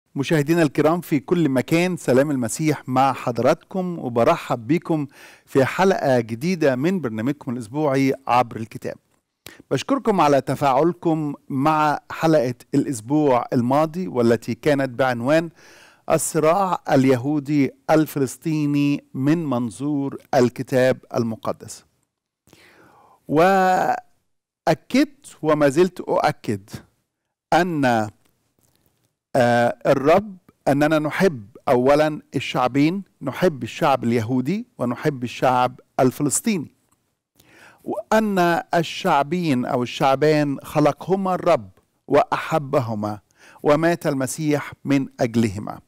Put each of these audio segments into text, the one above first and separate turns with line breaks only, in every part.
مشاهدينا الكرام في كل مكان سلام المسيح مع حضراتكم وبرحب بكم في حلقة جديدة من برنامجكم الأسبوعي عبر الكتاب بشكركم على تفاعلكم مع حلقة الأسبوع الماضي والتي كانت بعنوان الصراع اليهودي الفلسطيني من منظور الكتاب المقدس وأكدت وما زلت أؤكد أن آه الرب أننا نحب أولا الشعبين نحب الشعب اليهودي ونحب الشعب الفلسطيني وأن الشعبين أو الشعبان خلقهما الرب وأحبهما ومات المسيح من أجلهما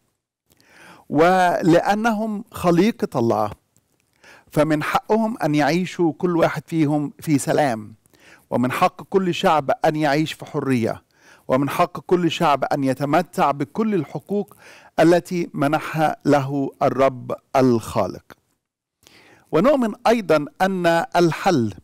ولأنهم خليقة الله فمن حقهم أن يعيشوا كل واحد فيهم في سلام ومن حق كل شعب أن يعيش في حرية ومن حق كل شعب ان يتمتع بكل الحقوق التي منحها له الرب الخالق ونؤمن ايضا ان الحل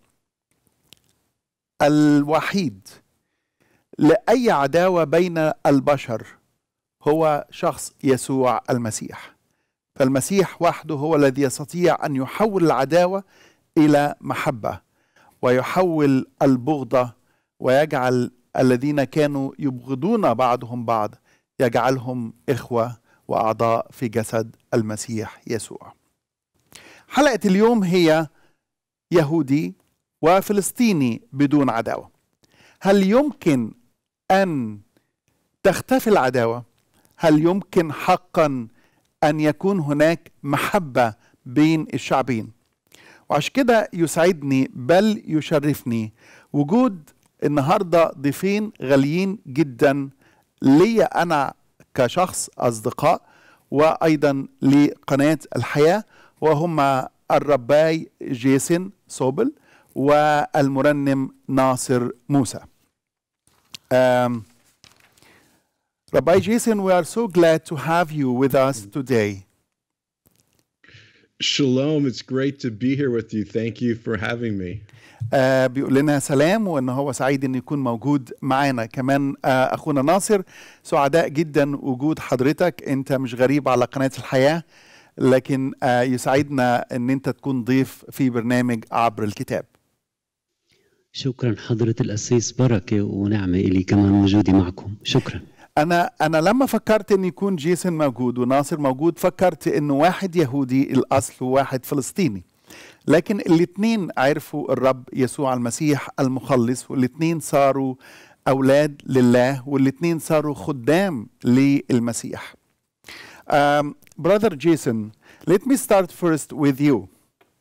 الوحيد لاي عداوه بين البشر هو شخص يسوع المسيح فالمسيح وحده هو الذي يستطيع ان يحول العداوه الى محبه ويحول البغضه ويجعل الذين كانوا يبغضون بعضهم بعض يجعلهم اخوه واعضاء في جسد المسيح يسوع. حلقه اليوم هي يهودي وفلسطيني بدون عداوه. هل يمكن ان تختفي العداوه؟ هل يمكن حقا ان يكون هناك محبه بين الشعبين؟ وعشان كده يسعدني بل يشرفني وجود النهارده ضيفين غاليين جدا ليا انا كشخص اصدقاء وايضا لقناه الحياه وهما الرباي جيسون صوبل والمرنم ناصر موسى. Um, Rabbi Jason, we are so glad to have you with us today.
Shalom, it's great to be here with you. Thank you for having me.
آه بيقول لنا سلام وان هو سعيد ان يكون موجود معانا كمان آه اخونا ناصر سعداء جدا وجود حضرتك انت مش غريب على قناه الحياه لكن آه يسعدنا ان انت تكون ضيف في برنامج عبر الكتاب
شكرا حضرة الأسيس بركة ونعمة إلي كمان وجودي معكم شكرا
انا انا لما فكرت ان يكون جيسون موجود وناصر موجود فكرت انه واحد يهودي الاصل وواحد فلسطيني لكن الاثنين عرفوا الرب يسوع المسيح المخلص والاثنين صاروا اولاد لله والاثنين صاروا خدام للمسيح. Um, Brother Jason, let me start first with you.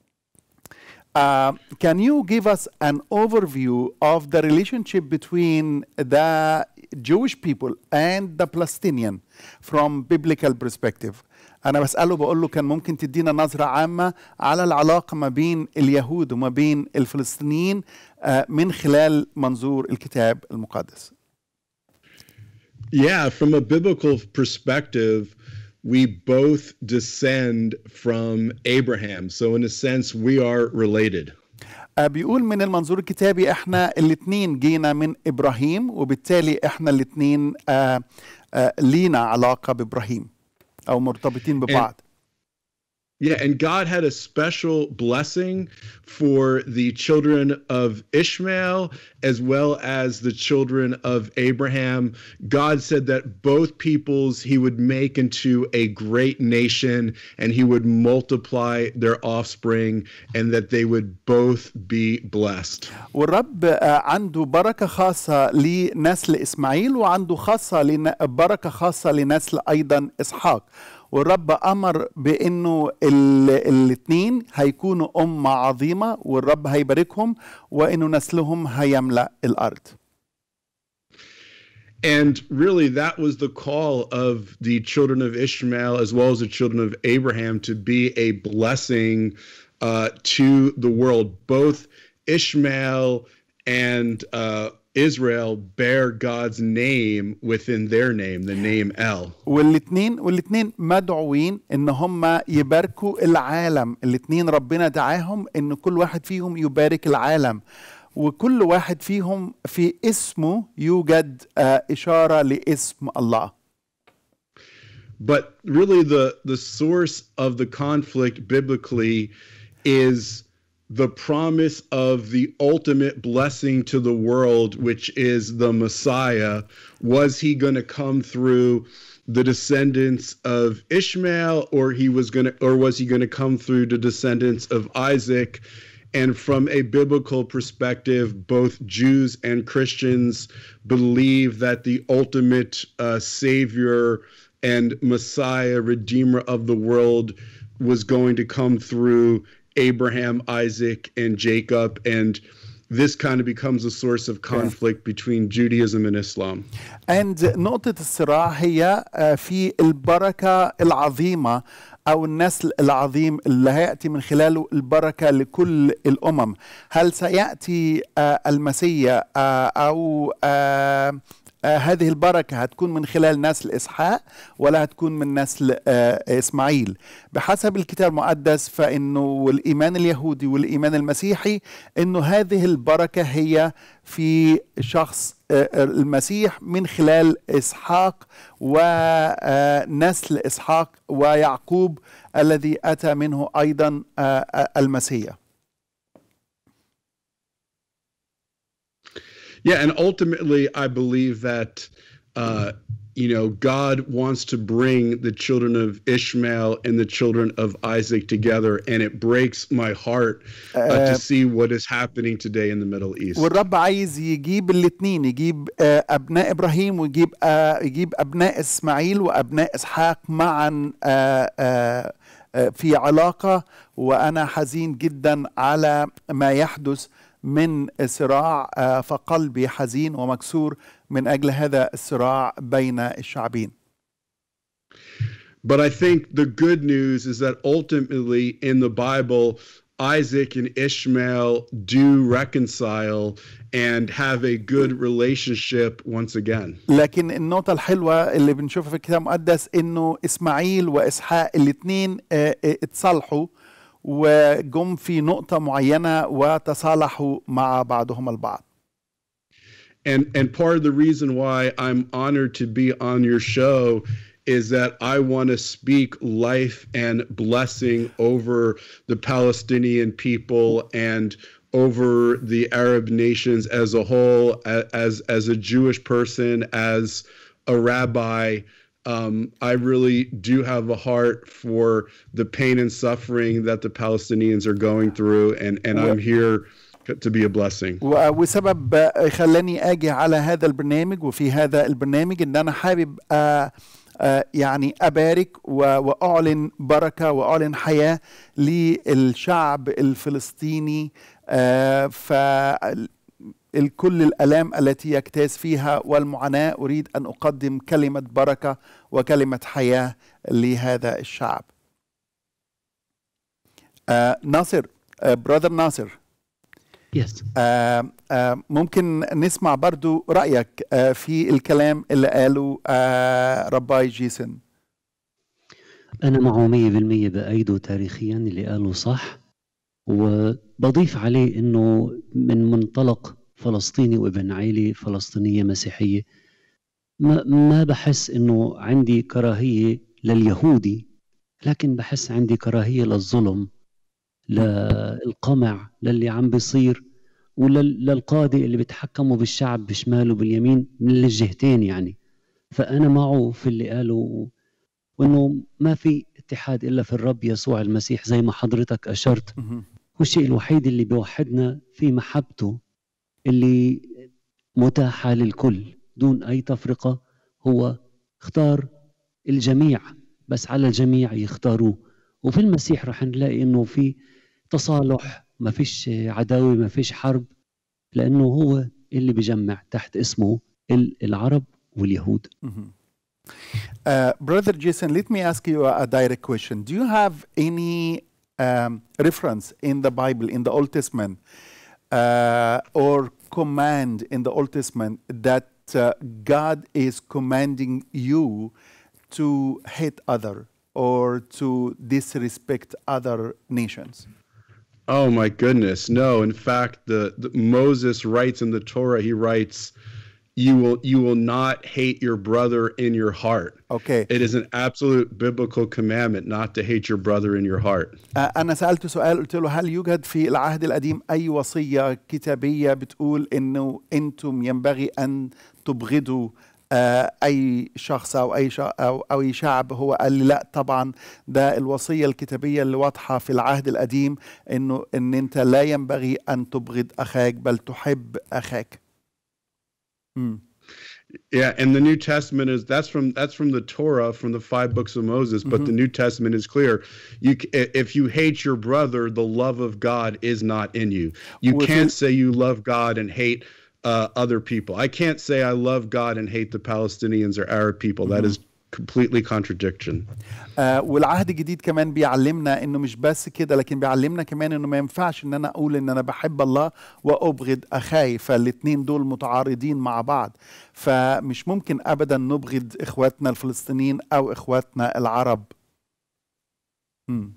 Uh, can you give us an overview of the relationship between the Jewish people and the Palestinian from biblical perspective? أنا بسأله بقول له كان ممكن تدينا نظرة عامة على العلاقة ما بين اليهود وما بين الفلسطينيين من خلال منظور الكتاب المقدس.
Yeah, from a biblical perspective, we both descend from Abraham. So, in a sense, we are related.
بيقول من المنظور الكتابي احنا الاثنين جينا من ابراهيم وبالتالي احنا الاثنين لينا علاقه بابراهيم او مرتبطين ببعض.
Yeah, and God had a special blessing for the children of Ishmael as well as the children of Abraham. God said that both peoples he would make into a great nation and he would multiply their offspring and that they would both be blessed.
والرب عنده بركة خاصة لنسل إسماعيل وعنده خاصة بركة خاصة لنسل أيضا إسحاق. والرب امر بانه الاثنين هيكونوا امه عظيمه والرب هيباركهم وانه نسلهم هيملا الارض
And really, that was the call of the children of Ishmael as well as the children of Abraham to be a blessing uh, to the world. Both Ishmael and uh, Israel bear God's name within their name, the name El.
والاثنين والاثنين مدعوين ان هم يباركوا العالم الاثنين ربنا دعاهم ان كل واحد فيهم يبارك العالم وكل واحد فيهم في اسمه يوجد آه، إشارة لاسم الله
but really the the source of the conflict biblically is the promise of the ultimate blessing to the world which is the messiah was he going to come through the descendants of ishmael or he was going to or was he going to come through the descendants of isaac and from a biblical perspective, both Jews and Christians believe that the ultimate uh, Savior and Messiah, Redeemer of the world, was going to come through Abraham, Isaac, and Jacob. And this kind of becomes a source of conflict between Judaism and Islam.
And نقطة الصراع هي آه، في البركة العظيمة أو النسل العظيم اللي هيأتي من خلاله البركة لكل الأمم هل سيأتي آه، المسيح آه، أو آه، آه، هذه البركة هتكون من خلال نسل إسحاق ولا هتكون من نسل آه، إسماعيل بحسب الكتاب المقدس فإنه الإيمان اليهودي والإيمان المسيحي إنه هذه البركة هي في شخص آه، المسيح من خلال إسحاق ونسل إسحاق ويعقوب الذي أتى منه أيضا آه، آه، المسيح
Yeah, and ultimately, I believe that uh, you know God wants to bring the children of Ishmael and the children of Isaac together, and it breaks my heart uh,
Uh,
to see what is happening today in the Middle East.
والرب عايز يجيب الاثنين يجيب آه، ابناء ابراهيم ويجيب آه، يجيب ابناء اسماعيل وابناء اسحاق معا آه، آه، آه، في علاقه وانا حزين جدا على ما يحدث من صراع آه، فقلبي حزين ومكسور من اجل هذا الصراع بين الشعبين
But I think the good news is that ultimately in the Bible, Isaac and Ishmael do reconcile and have a good relationship once again.
لكن النقطة الحلوة اللي بنشوفها في الكتاب المقدس انه اسماعيل واسحاق الاثنين اتصالحوا وجم في نقطة معينة وتصالحوا مع بعضهم البعض.
And and part of the reason why I'm honored to be on your show is that I want to speak life and blessing over the Palestinian people and over the Arab nations as a whole a- as as a Jewish person as a rabbi um, I really do have a heart for the pain and suffering that the Palestinians are going through and and I'm here to be a blessing.
و- وسبب خلاني اجي على هذا البرنامج وفي هذا البرنامج ان انا حابب آه، آه، يعني ابارك و- واعلن بركه واعلن حياه للشعب الفلسطيني آه، ف كل الالام التي يجتاز فيها والمعاناه اريد ان اقدم كلمه بركه وكلمه حياه لهذا الشعب. آه، ناصر براذر ناصر
يس
آه، آه، ممكن نسمع برضو رأيك آه، في الكلام اللي قاله آه، رباي جيسون
أنا معه مية بالمية بأيده تاريخيا اللي قاله صح وبضيف عليه أنه من منطلق فلسطيني وابن عائلة فلسطينية مسيحية ما, ما بحس أنه عندي كراهية لليهودي لكن بحس عندي كراهية للظلم للقمع للي عم بيصير وللقادة اللي بيتحكموا بالشعب بشمال وباليمين من الجهتين يعني فأنا معه في اللي قاله وانه ما في اتحاد الا في الرب يسوع المسيح زي ما حضرتك اشرت
مهم.
والشيء الوحيد اللي بيوحدنا في محبته اللي متاحه للكل دون اي تفرقه هو اختار الجميع بس على الجميع يختاروه وفي المسيح رح نلاقي انه في تصالح ما فيش عداوه ما فيش حرب لانه هو اللي بجمع تحت اسمه ال- العرب واليهود
Mhm. Uh, Brother Jason, let me ask you a, a direct question. Do you have any um, reference in the Bible, in the Old Testament, uh, or command in the Old Testament that uh, God is commanding you to hate other or to disrespect other nations?
Oh my goodness, no. In fact, the, the Moses writes in the Torah, he writes, you will you will not hate your brother in your heart.
اوكي
It is an absolute biblical commandment not to hate your brother in your heart.
آه، أنا سألته سؤال قلت له هل يوجد في العهد القديم أي وصية كتابية بتقول إنه أنتم ينبغي أن تبغضوا آه، أي شخص أو أي شا أو أو أي شعب هو قال لي لا طبعا ده الوصية الكتابية اللي واضحة في العهد القديم إنه إن أنت لا ينبغي أن تبغض أخاك بل تحب أخاك. مم.
Yeah, and the New Testament is that's from that's from the Torah from the five books of Moses, but the New Testament is clear. You c- if you hate your brother, the love of God is not in you. You
Well, if
can't
it-
say you love God and hate uh, other people. I can't say I love God and hate the Palestinians or Arab people. That is completely contradiction.
آه والعهد الجديد كمان بيعلمنا انه مش بس كده لكن بيعلمنا كمان انه ما ينفعش ان انا اقول ان انا بحب الله وابغض اخاي فالاتنين دول متعارضين مع بعض فمش ممكن ابدا نبغض اخواتنا الفلسطينيين او اخواتنا العرب مم.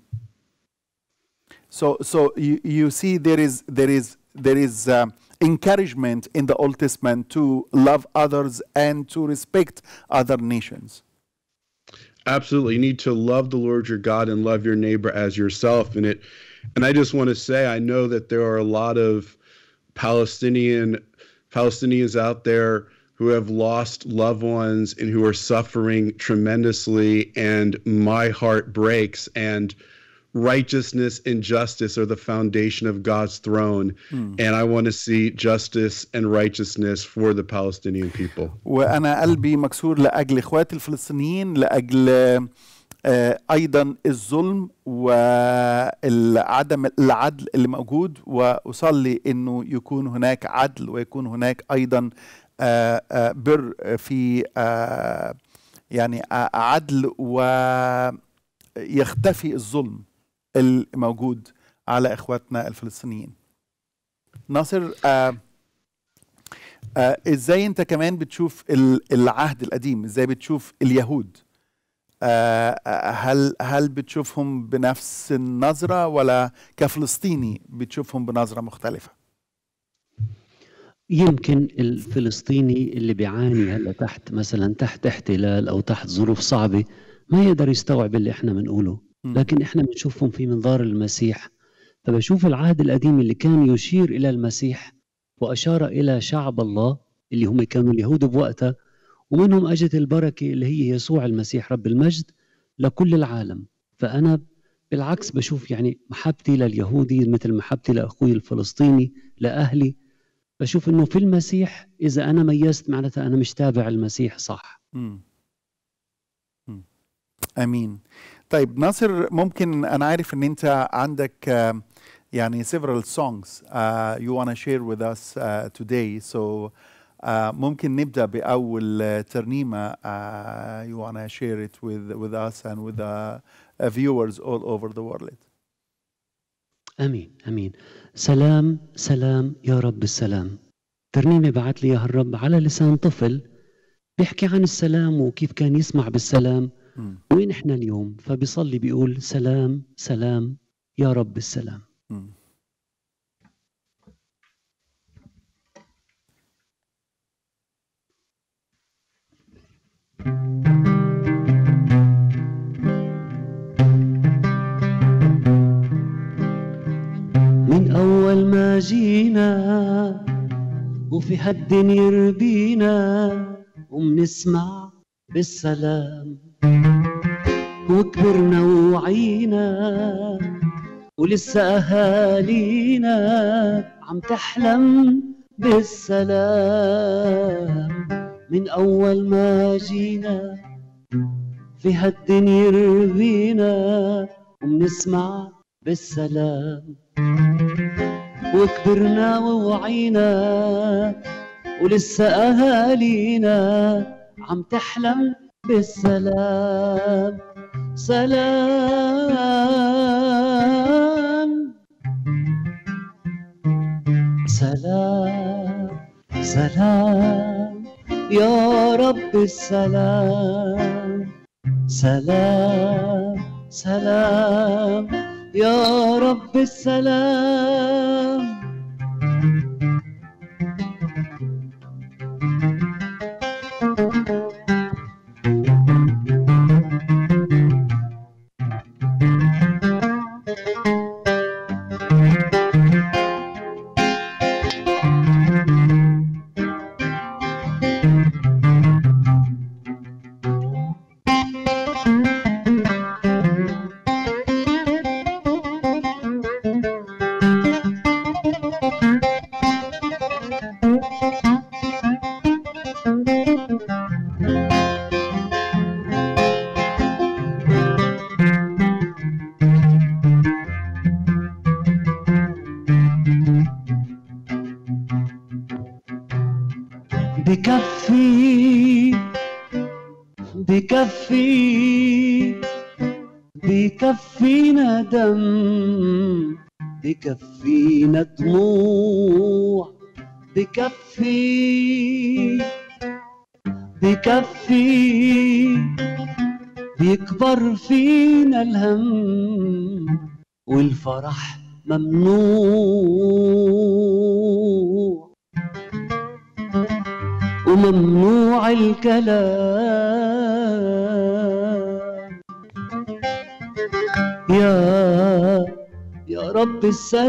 So so you, you see there is there is there is um, encouragement in the Old Testament to love others and to respect other nations.
Absolutely. You need to love the Lord your God and love your neighbor as yourself. And it and I just want to say I know that there are a lot of Palestinian Palestinians out there who have lost loved ones and who are suffering tremendously and my heart breaks and righteousness and justice are the foundation of God's throne and I want to see justice and righteousness for the Palestinian people.
وانا قلبي مكسور لاجل اخواتي الفلسطينيين لاجل آه، ايضا الظلم وعدم العدل اللي موجود واصلي انه يكون هناك عدل ويكون هناك ايضا آه، آه، بر في آه، يعني آه، عدل ويختفي الظلم الموجود على اخواتنا الفلسطينيين ناصر آه آه ازاي انت كمان بتشوف ال- العهد القديم ازاي بتشوف اليهود آه آه، هل هل بتشوفهم بنفس النظرة ولا كفلسطيني بتشوفهم بنظرة مختلفة
يمكن الفلسطيني اللي بيعاني هلا تحت مثلا تحت احتلال او تحت ظروف صعبه ما يقدر يستوعب اللي احنا بنقوله
مم.
لكن احنا بنشوفهم في منظار المسيح فبشوف العهد القديم اللي كان يشير الى المسيح واشار الى شعب الله اللي هم كانوا اليهود بوقتها ومنهم اجت البركه اللي هي يسوع المسيح رب المجد لكل العالم فانا بالعكس بشوف يعني محبتي لليهودي مثل محبتي لاخوي الفلسطيني لاهلي بشوف انه في المسيح اذا انا ميزت معناتها انا مش تابع المسيح صح
مم. مم. امين طيب ناصر ممكن انا عارف ان انت عندك آه، يعني several songs uh, you want to share with us uh, today so uh, ممكن نبدا باول آه، ترنيمه uh, you want to share it with with us and with the uh, viewers all over the world
امين امين سلام سلام يا رب السلام ترنيمه بعت لي اياها الرب على لسان طفل بيحكي عن السلام وكيف كان يسمع بالسلام
مم.
وين احنا اليوم فبيصلي بيقول سلام سلام يا رب السلام
مم.
من أول ما جينا وفي حد يربينا ومنسمع بالسلام وكبرنا وعينا ولسه أهالينا عم تحلم بالسلام من أول ما جينا في هالدنيا يربينا ومنسمع بالسلام وكبرنا ووعينا ولسه أهالينا عم تحلم بالسلام سلام سلام سلام يا رب السلام سلام سلام يا رب السلام بكفي بكفينا دم بكفينا دموع بكفي بكفي بيكبر فينا الهم والفرح ممنوع وممنوع الكلام يا يا رب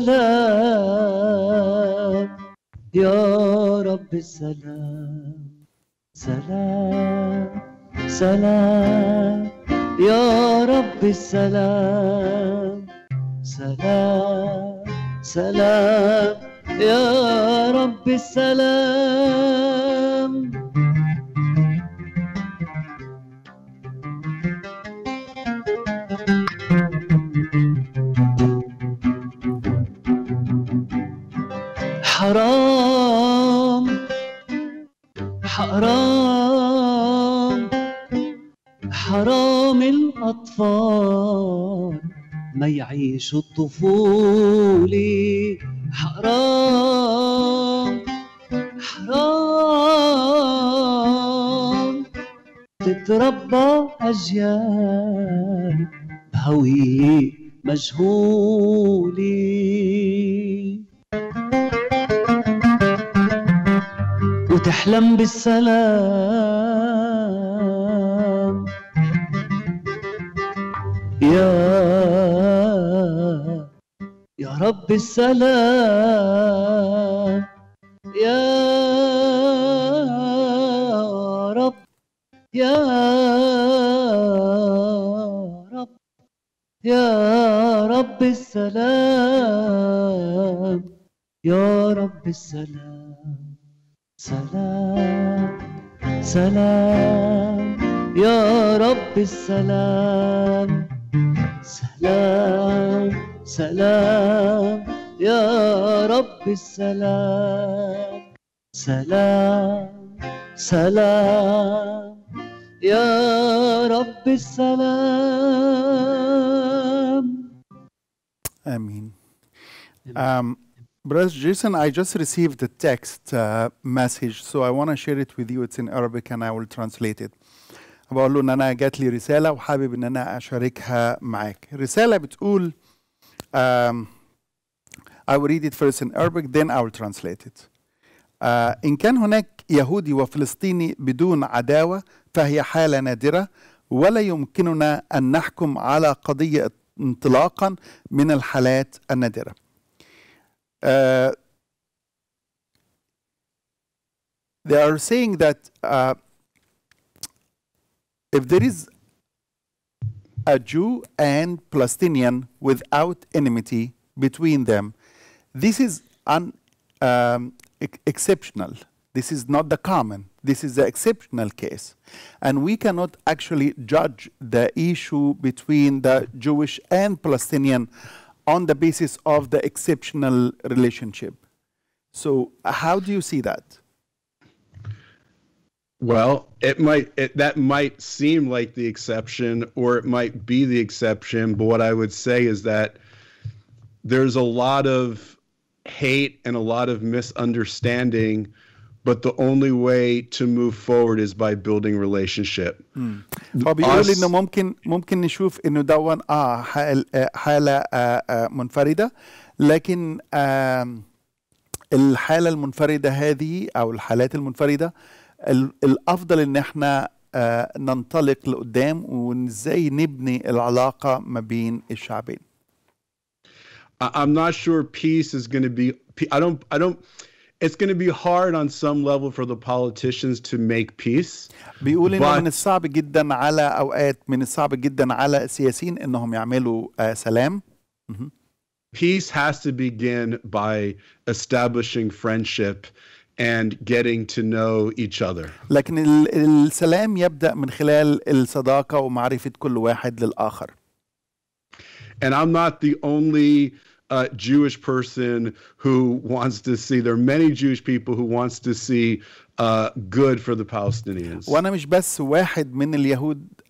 السلام يا رب السلام سلام سلام يا رب السلام سلام سلام يا رب السلام حرام حرام حرام الأطفال ما يعيشوا الطفولة حرام حرام تتربى أجيال بهوية مجهولة وتحلم بالسلام يا يا رب السلام يا رب يا رب يا رب السلام يا رب السلام سلام سلام يا رب السلام سلام سلام يا رب السلام سلام سلام يا رب السلام
Amen. Um, Brother Jason, I just received a text uh, message, so I want to share it with you. It's in Arabic and I will translate it. بقول له ان انا جات لي رساله وحابب ان انا اشاركها معاك. الرساله بتقول um, I will read it first in Arabic then I will translate it. آه، إن كان هناك يهودي وفلسطيني بدون عداوة فهي حالة نادرة ولا يمكننا أن نحكم على قضية انطلاقا من الحالات النادرة. آه، they are saying that uh, if there is a Jew and Palestinian without enmity between them, this is un, um, ex- exceptional. This is not the common. This is the exceptional case. And we cannot actually judge the issue between the Jewish and Palestinian on the basis of the exceptional relationship. So, how do you see that?
Well, it might it, that might seem like the exception or it might be the exception, but what I would say is that there's a lot of hate and a lot of misunderstanding, but the only way to move forward is by building relationship.
هو بيقول
Us-
انه ممكن ممكن نشوف انه دون اه حال- آه، حاله آه، آه، منفرده لكن آم، الحاله المنفرده هذه او الحالات المنفرده ال- الافضل ان احنا آه، ننطلق لقدام وازاي نبني العلاقه ما بين الشعبين
I- I'm not sure peace is going to be. I don't. I don't. It's going to be hard on some level for the politicians to make peace.
بيقول انه
But-
من الصعب جدا على اوقات من الصعب جدا على السياسيين انهم يعملوا آه، سلام
Peace has to begin by establishing friendship and getting to know each other.
لكن ال- السلام يبدا من خلال الصداقه ومعرفه كل واحد للاخر
And I'm not the only uh, Jewish person who wants to see. There are many Jewish people who wants to see uh, good for the Palestinians.
وانا مش بس واحد من اليهود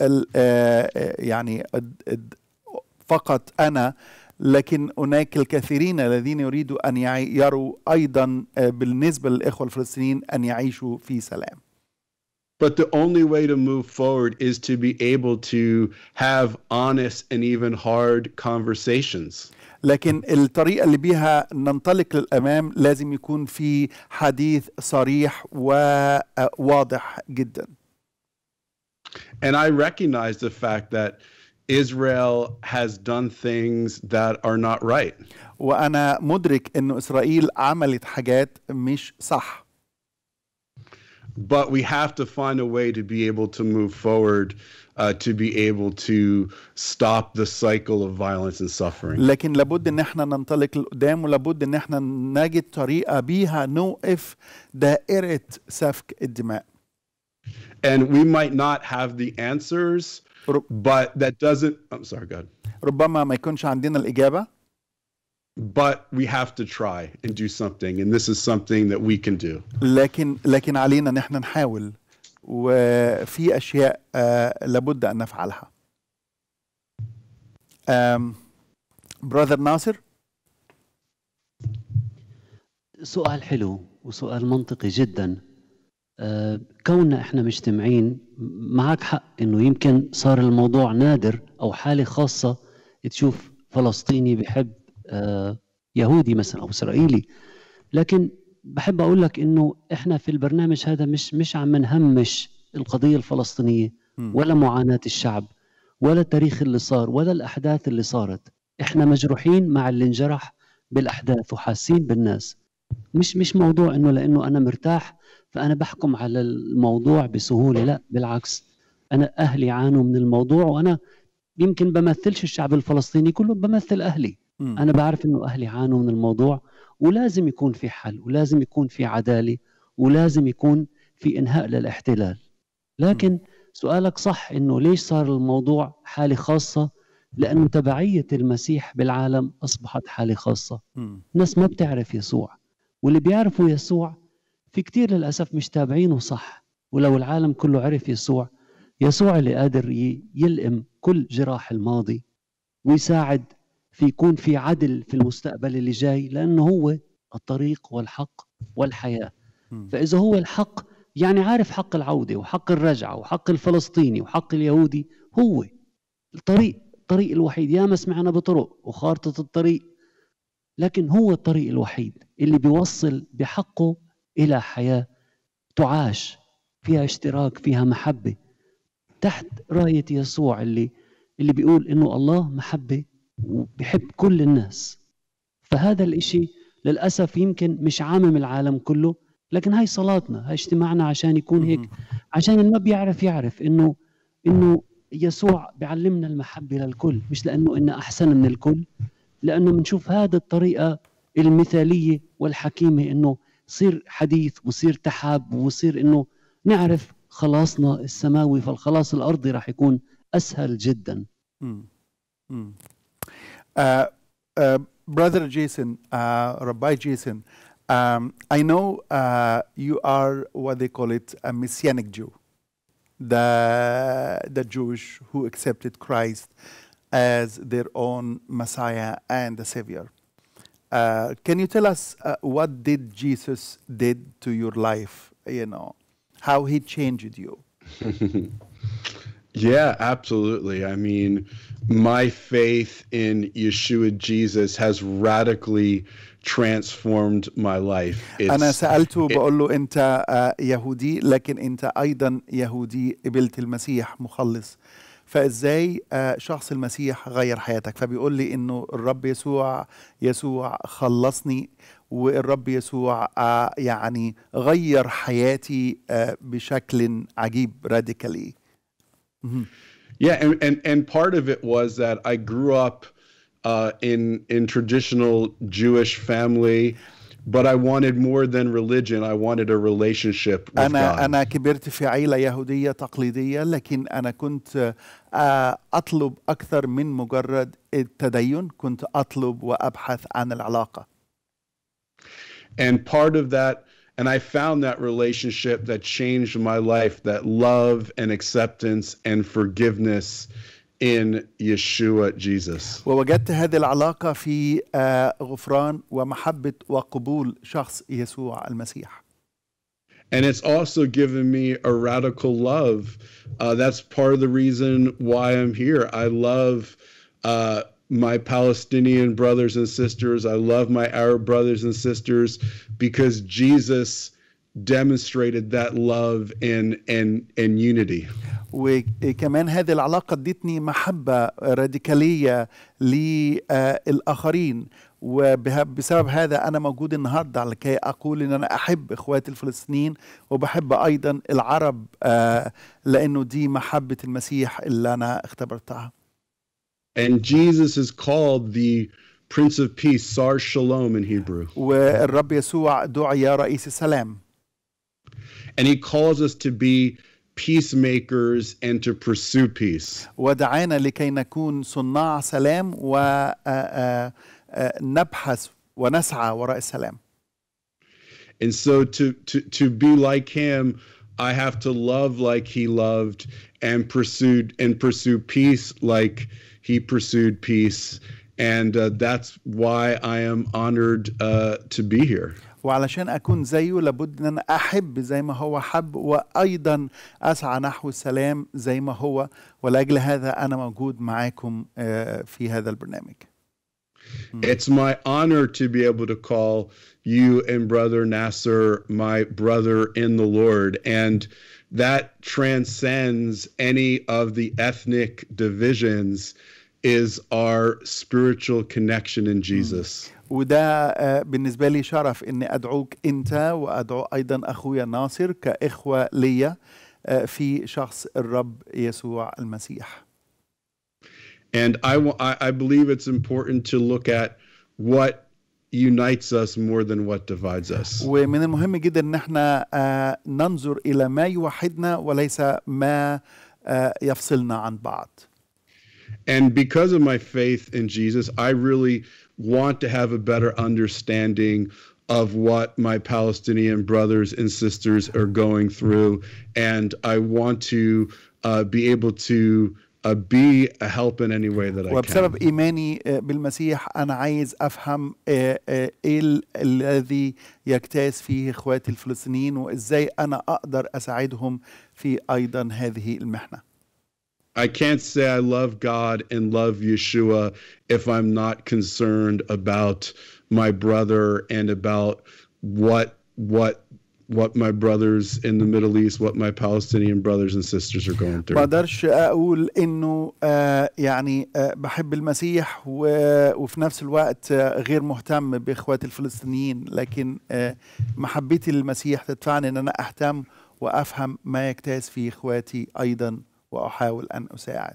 ال- آه، آه، يعني اد- اد- فقط انا لكن هناك الكثيرين الذين يريدوا ان يعي- يروا ايضا آه، بالنسبه للاخوه الفلسطينيين ان يعيشوا في سلام
But the only way to move forward is to be able to have honest and even hard conversations.
لكن الطريقه اللي بيها ننطلق للامام لازم يكون في حديث صريح وواضح جدا
And I recognize the fact that Israel has done things that are not right.
وانا مدرك انه اسرائيل عملت حاجات مش صح
But we have to find a way to be able to move forward, uh, to be able to stop the cycle of violence and suffering.
لكن لابد ان احنا ننطلق لقدام ولابد ان احنا نجد طريقه بيها نوقف دائره سفك الدماء
And we might not have the answers,
رب-
but that doesn't, I'm sorry, God.
ربما ما يكونش عندنا الاجابه
But we have to try and do something. And this is something that we can do.
لكن لكن علينا ان احنا نحاول وفي اشياء آه لابد ان نفعلها براذر ناصر
سؤال حلو وسؤال منطقي جدا آه، كوننا احنا مجتمعين معك حق انه يمكن صار الموضوع نادر او حالة خاصة تشوف فلسطيني بحب آه، يهودي مثلا او اسرائيلي لكن بحب اقول لك انه احنا في البرنامج هذا مش مش عم نهمش القضية الفلسطينية
مم.
ولا معاناة الشعب ولا التاريخ اللي صار ولا الاحداث اللي صارت احنا مجروحين مع اللي انجرح بالاحداث وحاسين بالناس مش مش موضوع انه لانه انا مرتاح فانا بحكم على الموضوع بسهوله لا بالعكس انا اهلي عانوا من الموضوع وانا يمكن بمثلش الشعب الفلسطيني كله بمثل اهلي
مم.
انا بعرف انه اهلي عانوا من الموضوع ولازم يكون في حل ولازم يكون في عداله ولازم يكون في انهاء للاحتلال لكن سؤالك صح انه ليش صار الموضوع حاله خاصه لانه تبعيه المسيح بالعالم اصبحت حاله خاصه
مم.
الناس ما بتعرف يسوع واللي بيعرفوا يسوع في كتير للأسف مش تابعينه صح ولو العالم كله عرف يسوع يسوع اللي قادر ي- يلئم كل جراح الماضي ويساعد في يكون في عدل في المستقبل اللي جاي لأنه هو الطريق والحق والحياة
مم.
فإذا هو الحق يعني عارف حق العودة وحق الرجعة وحق الفلسطيني وحق اليهودي هو الطريق الطريق الوحيد ياما سمعنا بطرق وخارطة الطريق لكن هو الطريق الوحيد اللي بيوصل بحقه إلى حياة تعاش فيها اشتراك فيها محبة تحت راية يسوع اللي اللي بيقول إنه الله محبة وبيحب كل الناس فهذا الإشي للأسف يمكن مش عامم العالم كله لكن هاي صلاتنا هاي اجتماعنا عشان يكون هيك
مم.
عشان اللي ما بيعرف يعرف إنه إنه يسوع بيعلمنا المحبة للكل مش لأنه إنه أحسن من الكل لأنه بنشوف هذه الطريقة المثالية والحكيمة إنه يصير حديث ويصير تحاب ويصير إنه نعرف خلاصنا السماوي فالخلاص الأرضي راح يكون أسهل جدا
Mm. Mm. Uh, uh, Brother Jason, uh, Rabbi Jason, um, I know uh, you are what they call it a Messianic Jew, the the Jewish who accepted Christ as their own Messiah and the Savior. Uh, can you tell us uh, what did Jesus did to your life? You know, how he changed you.
Yeah, absolutely. I mean, my faith in Yeshua Jesus has radically transformed my life.
أنا
It's,
سألته بقول له أنت آه، يهودي لكن أنت أيضا يهودي قبلت المسيح مخلص فإزاي آه، شخص المسيح غير حياتك فبيقول لي إنه الرب يسوع يسوع خلصني والرب يسوع آه، يعني غير حياتي آه، بشكل عجيب راديكالي
yeah, and, and and part of it was that I grew up uh, in in traditional Jewish family, but I wanted more than religion. I wanted a relationship with
أنا
God.
أنا كبرت في عيلة يهودية تقليدية لكن أنا كنت آه، أطلب أكثر من مجرد التدين كنت أطلب وأبحث عن العلاقة
and part of that And I found that relationship that changed my life, that love and acceptance and forgiveness in Yeshua Jesus.
ووجدت هذه العلاقة في آه، غفران ومحبة وقبول شخص يسوع المسيح
And it's also given me a radical love. Uh, that's part of the reason why I'm here. I love uh, my Palestinian brothers and sisters. I love my Arab brothers and sisters because Jesus demonstrated that love and and and unity.
وكمان هذه العلاقة ادتني محبة راديكالية للآخرين وبسبب هذا أنا موجود النهاردة لكي أقول إن أنا أحب إخواتي الفلسطينيين وبحب أيضا العرب آه، لأنه دي محبة المسيح اللي أنا اختبرتها
And Jesus is called the Prince of Peace, Sar Shalom in Hebrew.
والرب يسوع دعي رئيس السلام
And he calls us to be peacemakers and to pursue peace.
ودعانا لكي نكون صناع سلام ونبحث ونسعى وراء السلام
And so to to to be like him, I have to love like he loved and pursued and pursue peace like he pursued peace. And uh, that's why I am honored uh, to be here.
وعلشان أكون زيه لابد أن أنا أحب زي ما هو حب وأيضا أسعى نحو السلام زي ما هو ولأجل هذا أنا موجود معاكم آه، في هذا البرنامج
It's my honor to be able to call you and brother Nasser my brother in the Lord. And that transcends any of the ethnic divisions is our spiritual connection in Jesus.
وده آه، بالنسبة لي شرف أني أدعوك أنت وأدعو أيضا أخويا ناصر كإخوة ليا آه، في شخص الرب يسوع المسيح
And I, wa- I, I believe it's important to look at what unites us more than what divides us.
ومن المهم جدا ان احنا آه، ننظر الى ما يوحدنا وليس ما آه، يفصلنا عن بعض
And because of my faith in Jesus, I really want to have a better understanding of what my Palestinian brothers and sisters are going through. And I want to uh, be able to uh, be a help in any way that I
وبسبب
can.
ايماني آه، بالمسيح انا عايز افهم آه، آه، ايه ال- الذي يجتاز فيه اخواتي الفلسطينيين وازاي انا اقدر اساعدهم في ايضا هذه المحنه
I can't say I love God and love Yeshua if I'm not concerned about my brother and about what what what my brothers in the Middle East, what my Palestinian brothers and sisters are going
ما
through.
اقدرش اقول انه آه، يعني آه، بحب المسيح و- وفي نفس الوقت آه، غير مهتم باخواتي الفلسطينيين لكن آه، محبتي للمسيح تدفعني ان انا اهتم وافهم ما يجتاز في اخواتي ايضا واحاول ان اساعد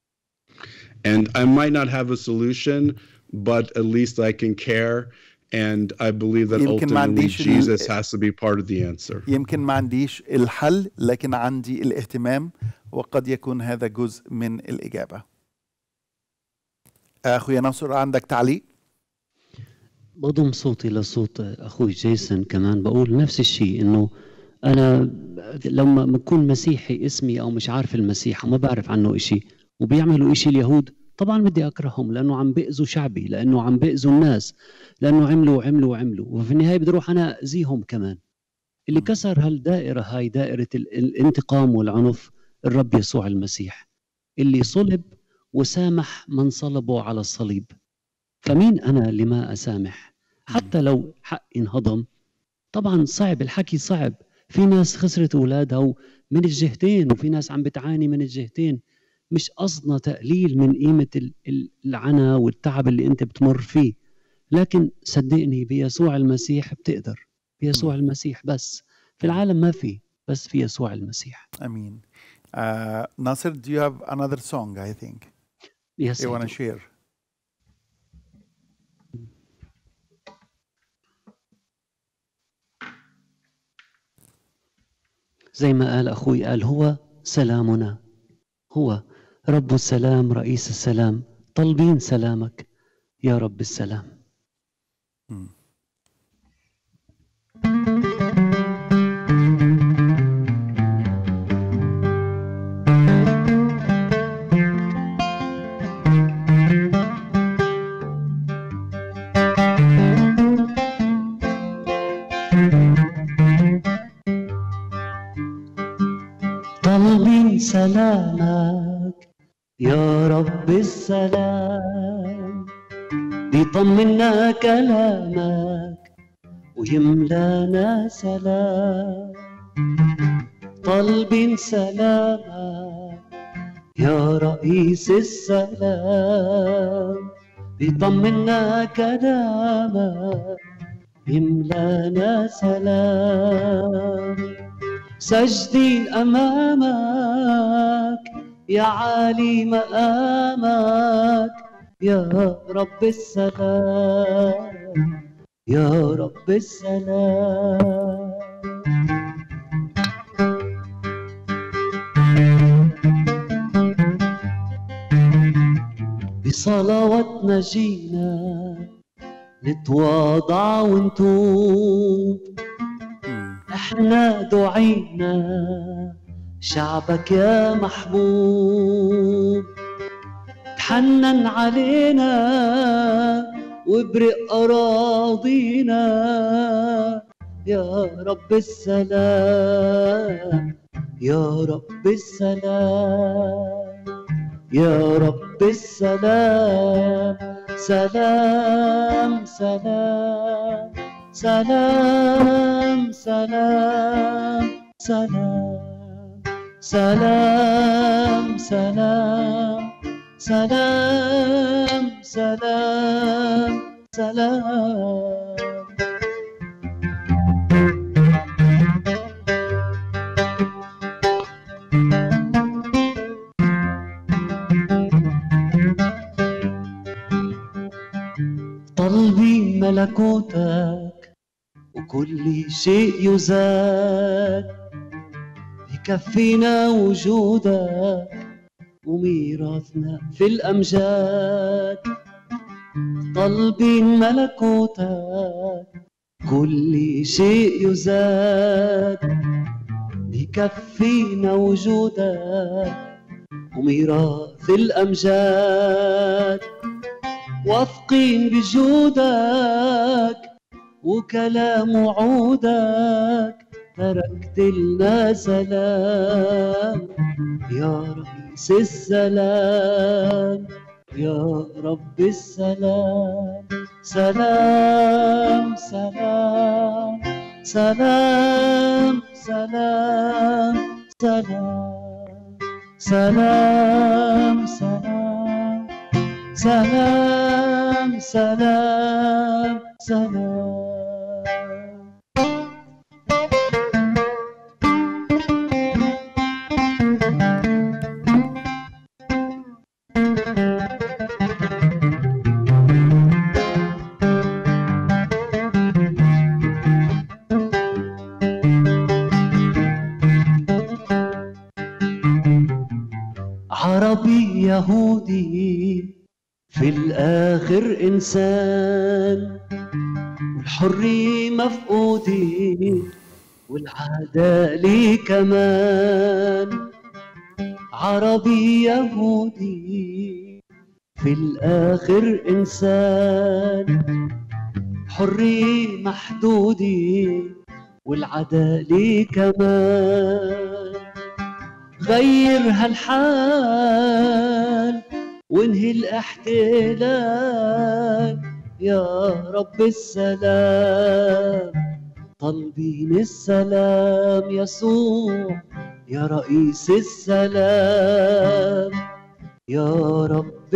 And I might not have a solution, but at least I can care. And I believe that
يمكن ما
ultimately
عنديش ال-
Jesus has to be part of the answer.
يمكن ما عنديش الحل لكن عندي الاهتمام وقد يكون هذا جزء من الاجابه اخويا ناصر عندك تعليق
بضم صوتي لصوت اخوي جيسون كمان بقول نفس الشيء انه انا لما بكون مسيحي اسمي او مش عارف المسيح وما بعرف عنه إشي وبيعملوا إشي اليهود طبعا بدي اكرههم لانه عم بيأذوا شعبي لانه عم بيأذوا الناس لانه عملوا وعملوا وعملوا وفي النهايه بدي اروح انا اذيهم كمان اللي كسر هالدائره هاي دائره ال- الانتقام والعنف الرب يسوع المسيح اللي صلب وسامح من صلبوا على الصليب فمين انا اللي ما اسامح حتى لو حقي انهضم طبعا صعب الحكي صعب في ناس خسرت اولادها من الجهتين وفي ناس عم بتعاني من الجهتين مش قصدنا تقليل من قيمه ال- ال- العنا والتعب اللي انت بتمر فيه لكن صدقني بيسوع المسيح بتقدر بيسوع المسيح بس في العالم ما في بس في يسوع المسيح
امين uh, ناصر do you have another song I think
يا
you want to
سيدي
share
زي ما قال أخوي قال هو سلامنا هو رب السلام رئيس السلام طالبين سلامك يا رب السلام
Hmm.
سلامك يا رب السلام بيطمنا كلامك ويملانا سلام طالبين سلامك يا رئيس السلام بيطمنا كلامك يملانا سلام سجدين أمامك يا عالي مقامك يا رب السلام يا رب السلام بصلواتنا جينا نتواضع ونتوب احنا دعينا شعبك يا محبوب تحنن علينا وابرق أراضينا يا رب السلام يا رب السلام يا رب السلام سلام سلام سلام سلام سلام سلام سلام سلام سلام سلام طلبي ملكوتك وكل شيء يزاد يكفينا وجودك وميراثنا في الأمجاد طلبين ملكوتك كل شيء يزاد يكفينا وجودك وميراث الأمجاد واثقين بجودك وكلام وعودك تركت لنا سلام يا رئيس السلام يا رب السلام سلام سلام سلام سلام سلام سلام سلام سلام سلام سلام عربي يهودي في الآخر إنسان والحرية مفقودة والعدالة كمان عربي يهودي في الآخر إنسان حرية محدودة والعدالة كمان غير هالحال وانهي الاحتلال يا رب السلام طالبين السلام يسوع يا رئيس السلام يا رب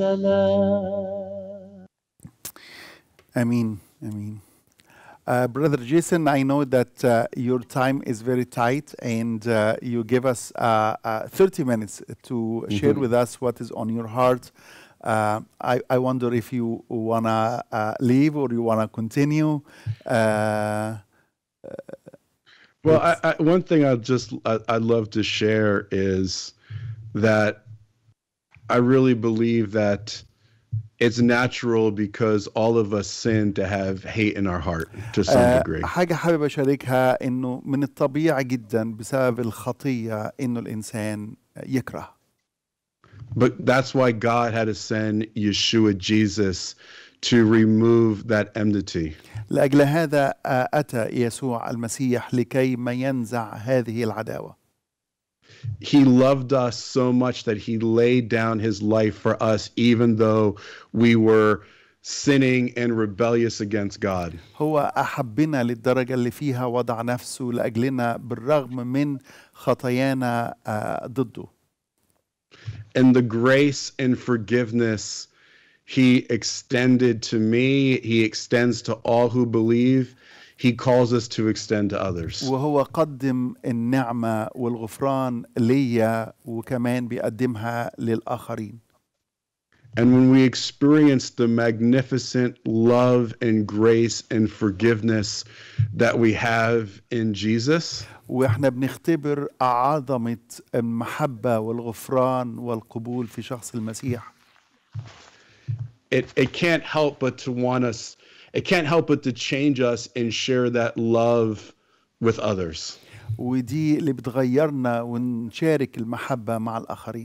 السلام
Amen. Amen. Uh, Brother Jason, I know that uh, your time is very tight and uh, you give us uh, uh, 30 minutes to share with us what is on your heart. Uh, I, I wonder if you want to uh, leave or you want to continue. Uh,
Well, I, I, one thing I'd just I, I'd love to share is that I really believe that it's natural because all of us sin to have hate in our heart to some
آه،
degree.
حاجة حابب أشاركها إنه من الطبيعي جدا بسبب الخطية إنه الإنسان يكره
But that's why God had to send Yeshua Jesus to remove that enmity.
لأجل هذا آه، أتى يسوع المسيح لكي ما ينزع هذه العداوة
he loved us so much that he laid down his life for us, even though we were sinning and rebellious against God.
هو أحبنا للدرجة اللي فيها وضع نفسه لأجلنا بالرغم من خطايانا آه، ضده
And the grace and forgiveness he extended to me, he extends to all who believe. He calls us to extend to others.
وهو قدم النعمة والغفران ليا وكمان بيقدمها للآخرين
And when we experience the magnificent love and grace and forgiveness that we have in Jesus,
واحنا بنختبر عظمة المحبة والغفران والقبول في شخص المسيح
it, it can't help but to want us, it can't help but to change us and share that love with others.
ودي اللي بتغيرنا ونشارك المحبة مع الآخرين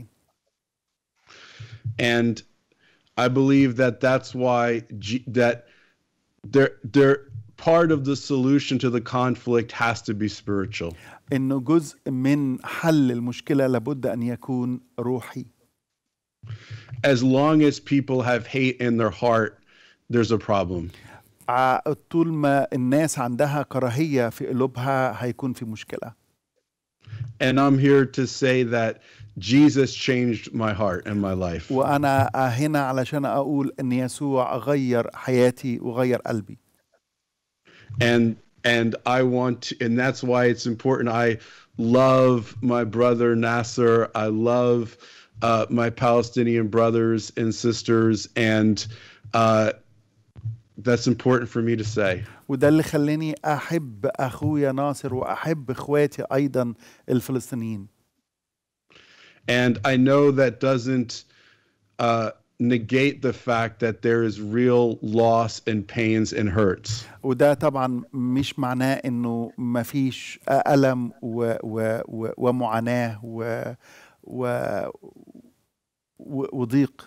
And I believe that that's why G- that there there part of the solution to the conflict has to be spiritual.
إنه جزء من حل المشكلة لابد أن يكون روحي
As long as people have hate in their heart, there's a problem.
ع- طول ما الناس عندها كراهية في قلوبها هيكون في مشكلة
And I'm here to say that Jesus changed my heart and my life.
وأنا هنا علشان أقول أن يسوع غير حياتي وغير قلبي
and and I want to, and that's why it's important. I love my brother Nasser. I love uh, my Palestinian brothers and sisters, and uh, that's important for me to say.
وده اللي خلاني أحب أخويا ناصر وأحب إخواتي أيضا الفلسطينيين
And I know that doesn't uh, negate the fact that there is real loss and pains and hurts.
وده طبعا مش معناه انه مفيش ألم و و و ومعاناة و و و- وضيق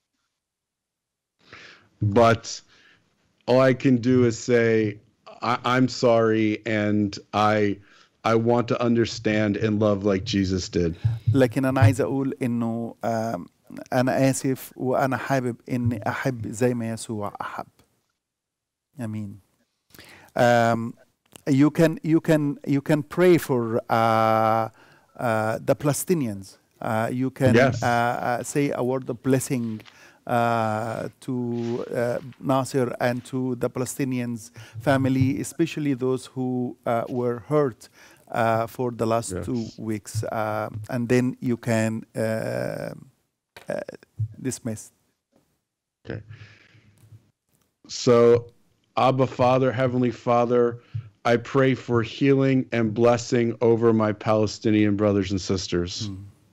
but all I can do is say I, I'm sorry and I I want to understand and love like Jesus did.
لكن انا عايز اقول انه آم، انا اسف وانا حابب اني احب زي ما يسوع احب امين um, you can you can you can pray for uh, uh, the Palestinians uh, you can
Yes.
uh, uh, say a word of blessing uh, to uh, Nasir and to the Palestinians family especially those who uh, were hurt uh, for the last
Yes.
two weeks um, and then you can uh, uh, dismiss
Okay. So Abba Father, Heavenly Father, I pray for healing and blessing over my Palestinian brothers and sisters.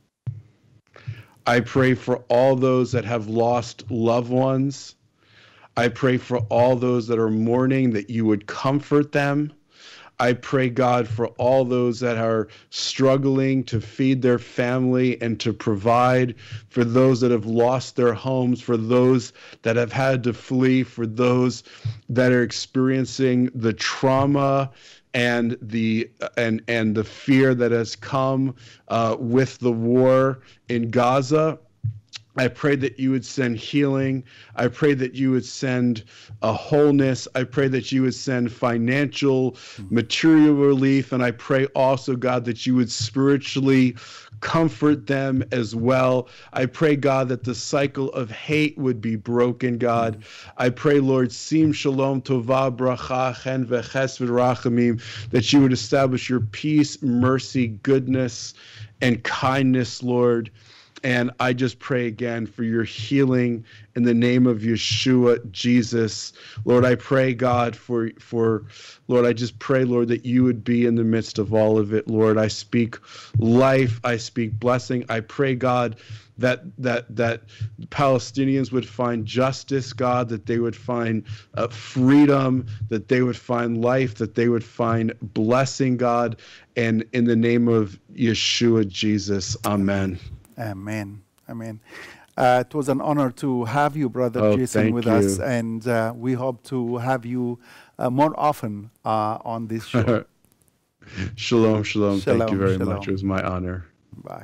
I pray for all those that have lost loved ones. I pray for all those that are mourning that you would comfort them. I pray, God, for all those that are struggling to feed their family and to provide, for those that have lost their homes, for those that have had to flee, for those that are experiencing the trauma and the and and the fear that has come uh, with the war in Gaza. I pray that you would send healing. I pray that you would send a wholeness. I pray that you would send financial, material relief. And I pray also, God, that you would spiritually comfort them as well. I pray, God, that the cycle of hate would be broken, God. I pray, Lord, sim shalom tova bracha chen veches v'rachamim, that you would establish your peace, mercy, goodness, and kindness, Lord. And I just pray again for your healing in the name of Yeshua, Jesus. Lord, I pray, God, for for Lord, I just pray, Lord, that you would be in the midst of all of it. Lord, I speak life, I speak blessing. I pray, God, that that that Palestinians would find justice, God, that they would find uh, freedom, that they would find life, that they would find blessing, God, and in the name of Yeshua, Jesus, Amen.
Amen. Amen. Uh, it was an honor to have you, Brother
Oh,
Jason,
thank
with us,
you.
and uh, we hope to have you uh, more often uh, on this show.
shalom, shalom. Thank
Shalom,
you very
shalom.
much. It was my honor.
باي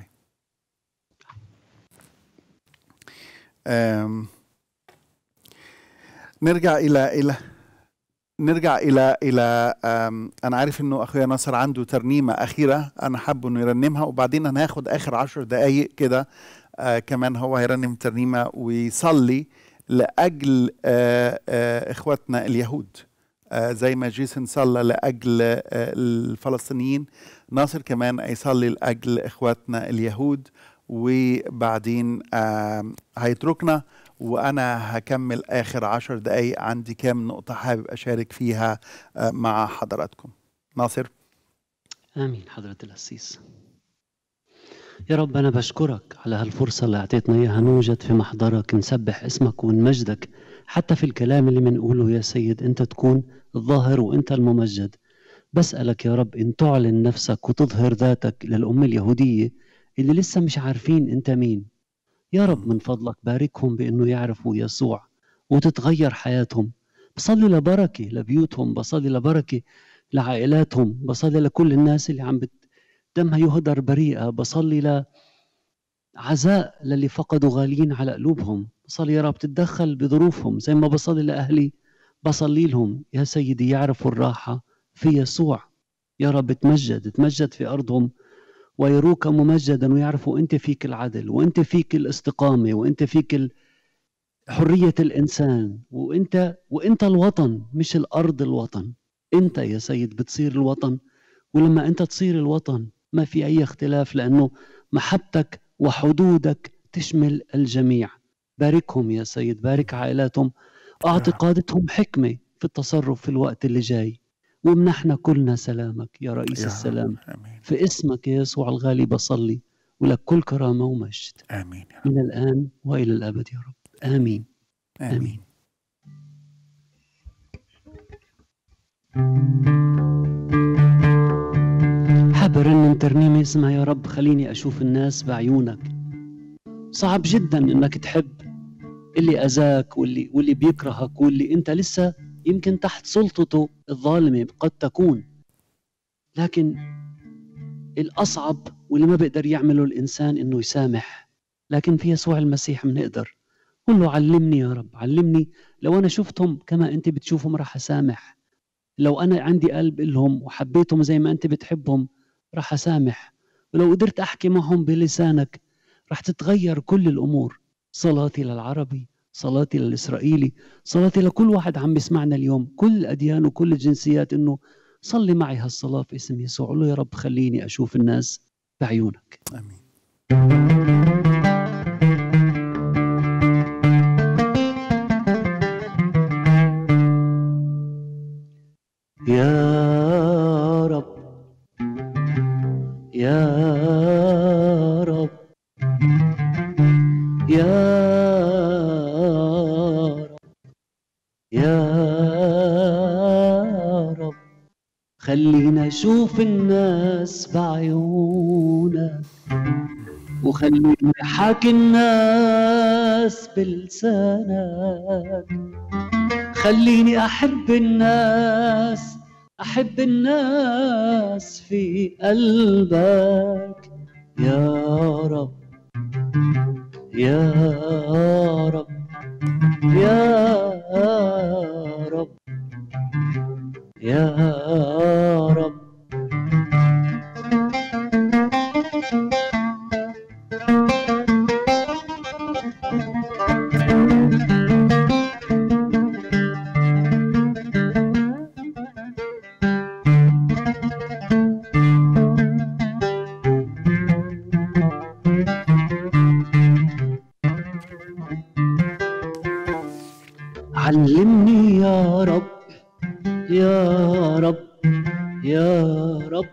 أم. نرجع الى الى نرجع الى الى أم، انا عارف انه اخويا ناصر عنده ترنيمه اخيره انا حابه انه يرنمها وبعدين هناخد اخر عشر دقائق كده آه كمان هو هيرنم ترنيمه ويصلي لاجل آه آه اخواتنا اليهود آه زي ما جيسون صلى لاجل آه الفلسطينيين ناصر كمان يصلي لاجل اخواتنا اليهود وبعدين آه هيتركنا وانا هكمل اخر عشر دقايق عندي كام نقطه حابب اشارك فيها آه مع حضراتكم ناصر
آمين حضرة القسيس يا رب أنا بشكرك على هالفرصة اللي أعطيتنا إياها نوجد في محضرك نسبح اسمك ونمجدك حتى في الكلام اللي منقوله يا سيد أنت تكون الظاهر وأنت الممجد بسألك يا رب إن تعلن نفسك وتظهر ذاتك للأمة اليهودية اللي لسه مش عارفين أنت مين يا رب من فضلك باركهم بأنه يعرفوا يسوع وتتغير حياتهم بصلي لبركة لبيوتهم بصلي لبركة لعائلاتهم بصلي لكل الناس اللي عم بت... دمها يهدر بريئة بصلي ل عزاء للي فقدوا غاليين على قلوبهم بصلي يا رب تتدخل بظروفهم زي ما بصلي لأهلي بصلي لهم يا سيدي يعرفوا الراحة في يسوع يا رب تمجد تمجد في أرضهم ويروك ممجدا ويعرفوا أنت فيك العدل وأنت فيك الاستقامة وأنت فيك ال... حرية الإنسان وأنت وأنت الوطن مش الأرض الوطن أنت يا سيد بتصير الوطن ولما أنت تصير الوطن ما في أي اختلاف لأنه محبتك وحدودك تشمل الجميع باركهم يا سيد بارك عائلاتهم أعطي قادتهم حكمة في التصرف في الوقت اللي جاي ومنحنا كلنا سلامك يا رئيس
يا
السلام
رب. امين
في اسمك يا يسوع الغالي بصلي ولك كل كرامة ومجد
امين يا رب
من الآن وإلى الأبد يا رب آمين
امين
حابب ارنم ترنيمة اسمها يا رب خليني أشوف الناس بعيونك صعب جدا إنك تحب اللي أذاك واللي واللي بيكرهك واللي أنت لسه يمكن تحت سلطته الظالمة قد تكون لكن الأصعب واللي ما بيقدر يعمله الإنسان إنه يسامح لكن في يسوع المسيح بنقدر قل له علمني يا رب علمني لو أنا شفتهم كما أنت بتشوفهم راح أسامح لو أنا عندي قلب إلهم وحبيتهم زي ما أنت بتحبهم راح أسامح ولو قدرت أحكي معهم بلسانك راح تتغير كل الأمور صلاتي للعربي صلاتي للإسرائيلي صلاتي لكل واحد عم بيسمعنا اليوم كل الأديان وكل الجنسيات إنه صلي معي هالصلاة في اسم يسوع قل له يا رب خليني أشوف الناس بعيونك
امين
يا رب يا رب يا رب يا رب خلينا نشوف الناس بعيونك وخلينا حاكي الناس بلسانك خليني أحب الناس أحب الناس في قلبك يا رب يا رب يا رب يا رب علمني يا رب يا رب يا رب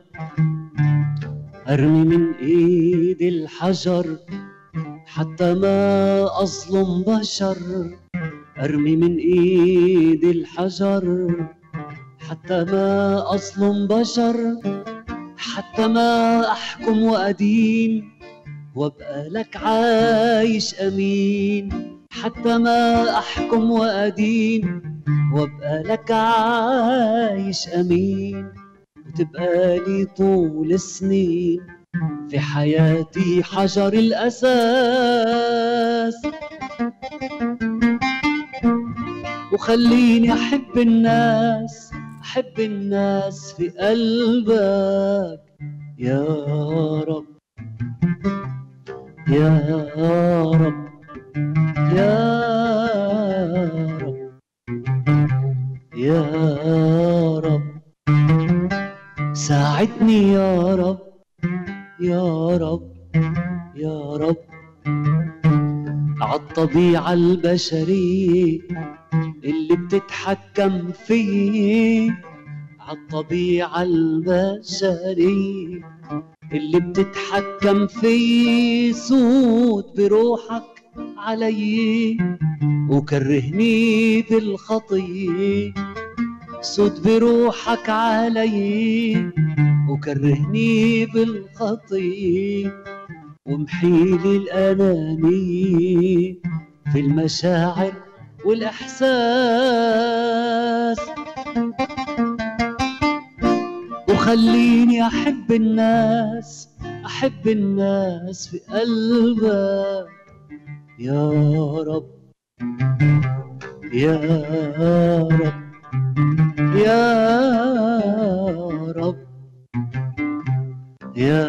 ارمي من ايد الحجر حتى ما اظلم بشر ارمي من ايد الحجر حتى ما اظلم بشر حتى ما احكم وادين وابقى لك عايش امين حتى ما احكم وادين وابقى لك عايش امين وتبقى لي طول السنين في حياتي حجر الأساس وخليني أحب الناس أحب الناس في قلبك يا رب يا رب يا رب يا رب ساعدني يا رب يا رب يا رب عالطبيعة البشرية اللي بتتحكم فيه عالطبيعة البشرية اللي بتتحكم فيه سود بروحك علي وكرهني بالخطية سود بروحك علي وكرهني بالخطية ومحيلي الأنانية في المشاعر والإحساس وخليني أحب الناس أحب الناس في قلبك يا رب يا رب يا رب يا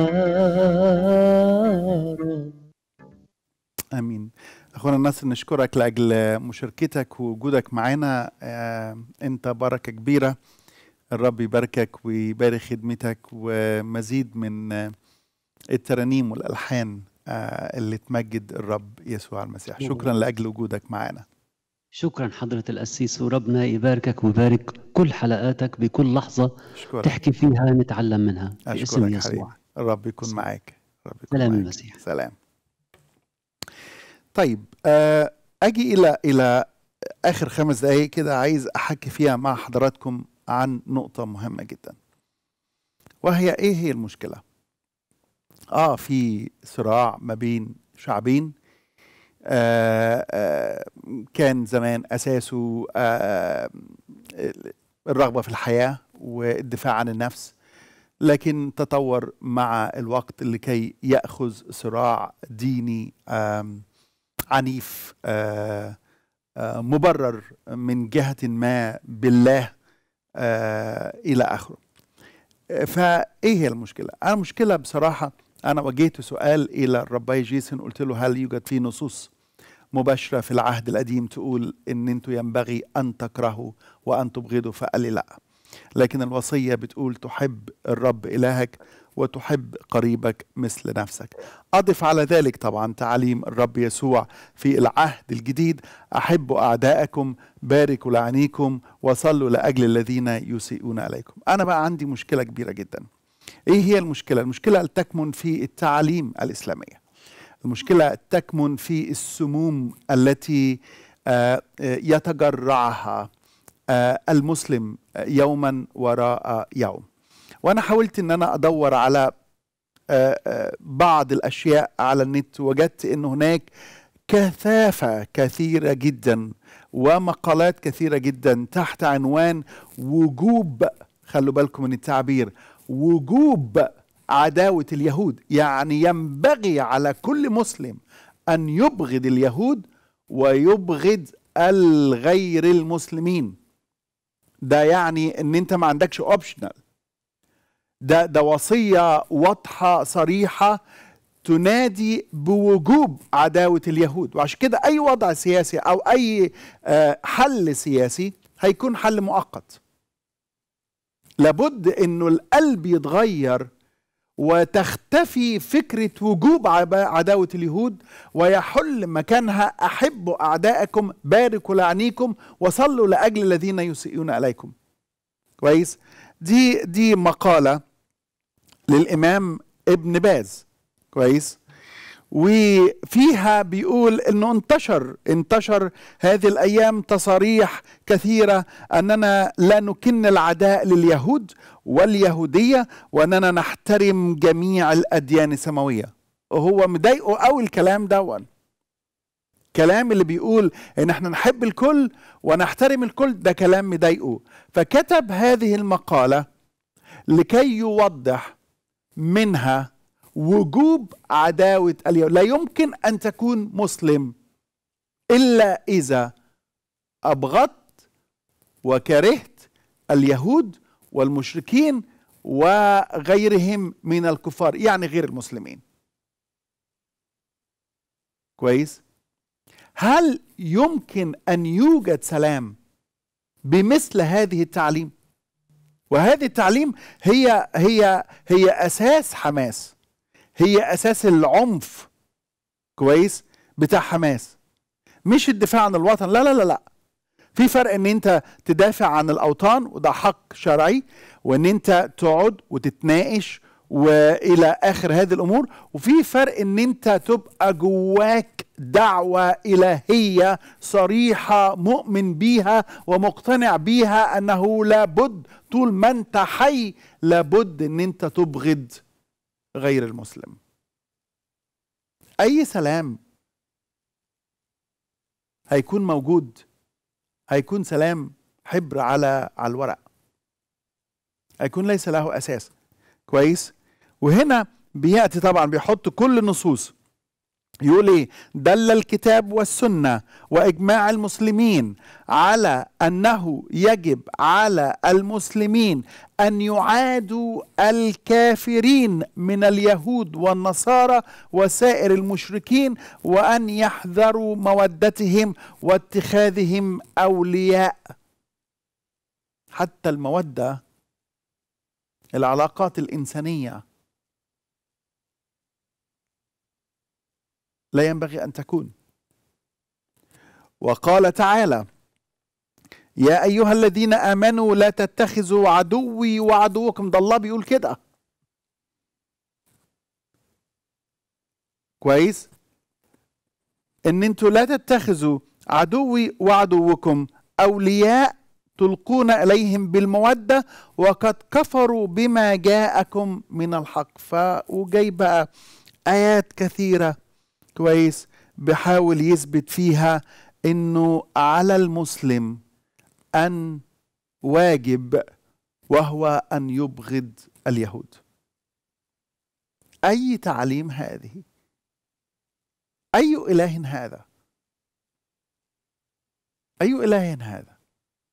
رب
امين اخونا ناصر نشكرك لاجل مشاركتك ووجودك معانا آه، انت بركه كبيره الرب يباركك ويبارك خدمتك ومزيد من آه، الترانيم والالحان آه، اللي تمجد الرب يسوع المسيح شكرا لاجل وجودك معانا
شكرا حضرة القسيس وربنا يباركك ويبارك كل حلقاتك بكل لحظة
اشكرك
تحكي فيها نتعلم منها باسم
اشكرك حبيبي
يسوع
الرب يكون
باسم-
معاك الرب يكون
سلام
معاك.
المسيح.
سلام طيب آه، اجي الى الى اخر خمس دقائق كده عايز احكي فيها مع حضراتكم عن نقطة مهمة جدا وهي ايه هي المشكلة اه في صراع ما بين شعبين آه آه كان زمان اساسه آه الرغبة في الحياة والدفاع عن النفس لكن تطور مع الوقت لكي يأخذ صراع ديني آم، عنيف آه، آه، مبرر من جهة ما بالله آه، إلى آخره آه، فإيه هي المشكلة؟ أنا المشكلة بصراحة أنا وجهت سؤال إلى الرباي جيسون قلت له هل يوجد في نصوص مباشرة في العهد القديم تقول إن أنتوا ينبغي أن تكرهوا وأن تبغضوا فقال لي لأ لكن الوصية بتقول تحب الرب إلهك وتحب قريبك مثل نفسك أضف على ذلك طبعا تعاليم الرب يسوع في العهد الجديد أحبوا أعداءكم باركوا لعنيكم وصلوا لأجل الذين يسيئون عليكم أنا بقى عندي مشكلة كبيرة جدا إيه هي المشكلة؟ المشكلة تكمن في التعاليم الإسلامية المشكلة تكمن في السموم التي آه، آه، يتجرعها آه، المسلم يوما وراء يوم وانا حاولت ان انا ادور على آه، آه، بعض الاشياء على النت وجدت ان هناك كثافه كثيره جدا ومقالات كثيره جدا تحت عنوان وجوب خلوا بالكم من التعبير وجوب عداوه اليهود يعني ينبغي على كل مسلم ان يبغض اليهود ويبغض الغير المسلمين ده يعني ان انت ما عندكش اوبشنال ده ده وصيه واضحه صريحه تنادي بوجوب عداوه اليهود وعشان كده اي وضع سياسي او اي آه، حل سياسي هيكون حل مؤقت لابد انه القلب يتغير وتختفي فكره وجوب عب- عداوه اليهود ويحل مكانها احبوا اعدائكم باركوا لعنيكم وصلوا لاجل الذين يسيئون اليكم كويس دي دي مقاله للامام ابن باز كويس وفيها بيقول انه انتشر انتشر هذه الايام تصاريح كثيره اننا لا نكن العداء لليهود واليهوديه واننا نحترم جميع الاديان السماويه وهو مضايقه قوي الكلام دون كلام اللي بيقول ان احنا نحب الكل ونحترم الكل ده كلام مضايقه فكتب هذه المقاله لكي يوضح منها وجوب عداوة اليهود لا يمكن أن تكون مسلم إلا إذا أبغضت وكرهت اليهود والمشركين وغيرهم من الكفار يعني غير المسلمين كويس هل يمكن ان يوجد سلام بمثل هذه التعليم وهذه التعليم هي هي هي اساس حماس هي اساس العنف كويس بتاع حماس مش الدفاع عن الوطن لا لا لا لا في فرق ان انت تدافع عن الاوطان وده حق شرعي وان انت تقعد وتتناقش والى اخر هذه الامور وفي فرق ان انت تبقى جواك دعوه الهيه صريحه مؤمن بيها ومقتنع بيها انه لابد طول ما انت حي لابد ان انت تبغض غير المسلم اي سلام هيكون موجود هيكون سلام حبر على على الورق هيكون ليس له اساس كويس وهنا بياتي طبعا بيحط كل النصوص يقول ايه دل الكتاب والسنه واجماع المسلمين على انه يجب على المسلمين ان يعادوا الكافرين من اليهود والنصارى وسائر المشركين وان يحذروا مودتهم واتخاذهم اولياء حتى الموده العلاقات الانسانيه لا ينبغي ان تكون وقال تعالى يا ايها الذين امنوا لا تتخذوا عدوي وعدوكم ده الله بيقول كده كويس ان انتوا لا تتخذوا عدوي وعدوكم اولياء تلقون اليهم بالموده وقد كفروا بما جاءكم من الحق ف وجاي بقى ايات كثيره كويس بحاول يثبت فيها انه على المسلم ان واجب وهو ان يبغض اليهود اي تعليم هذه اي اله هذا اي اله هذا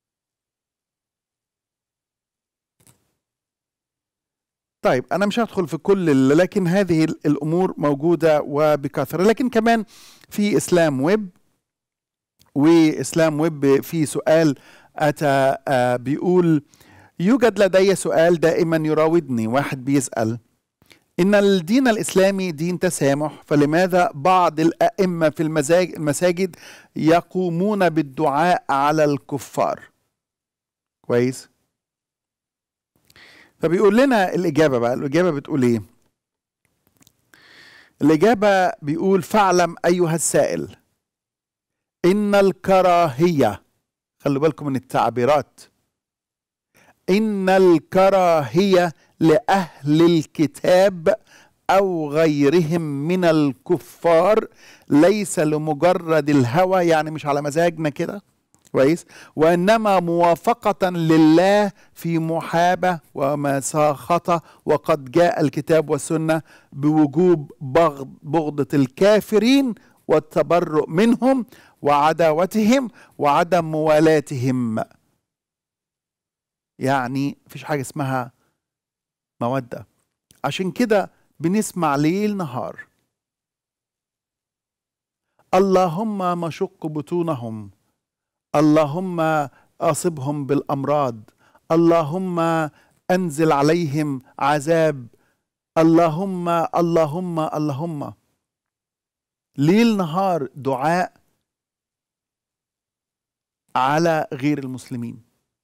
طيب انا مش هدخل في كل لكن هذه الامور موجوده وبكثره لكن كمان في اسلام ويب واسلام ويب في سؤال اتى بيقول يوجد لدي سؤال دائما يراودني واحد بيسال ان الدين الاسلامي دين تسامح فلماذا بعض الائمه في المساجد يقومون بالدعاء على الكفار كويس فبيقول لنا الإجابة بقى الإجابة بتقول إيه الإجابة بيقول فاعلم أيها السائل إن الكراهية خلوا بالكم من التعبيرات إن الكراهية لأهل الكتاب أو غيرهم من الكفار ليس لمجرد الهوى يعني مش على مزاجنا كده كويس وانما موافقه لله في محابه ومساخطه وقد جاء الكتاب والسنه بوجوب بغض بغضه الكافرين والتبرؤ منهم وعداوتهم وعدم موالاتهم يعني مفيش حاجه اسمها موده عشان كده بنسمع ليل نهار اللهم مشق بطونهم اللهم اصبهم بالامراض اللهم انزل عليهم عذاب اللهم اللهم اللهم ليل نهار دعاء على غير المسلمين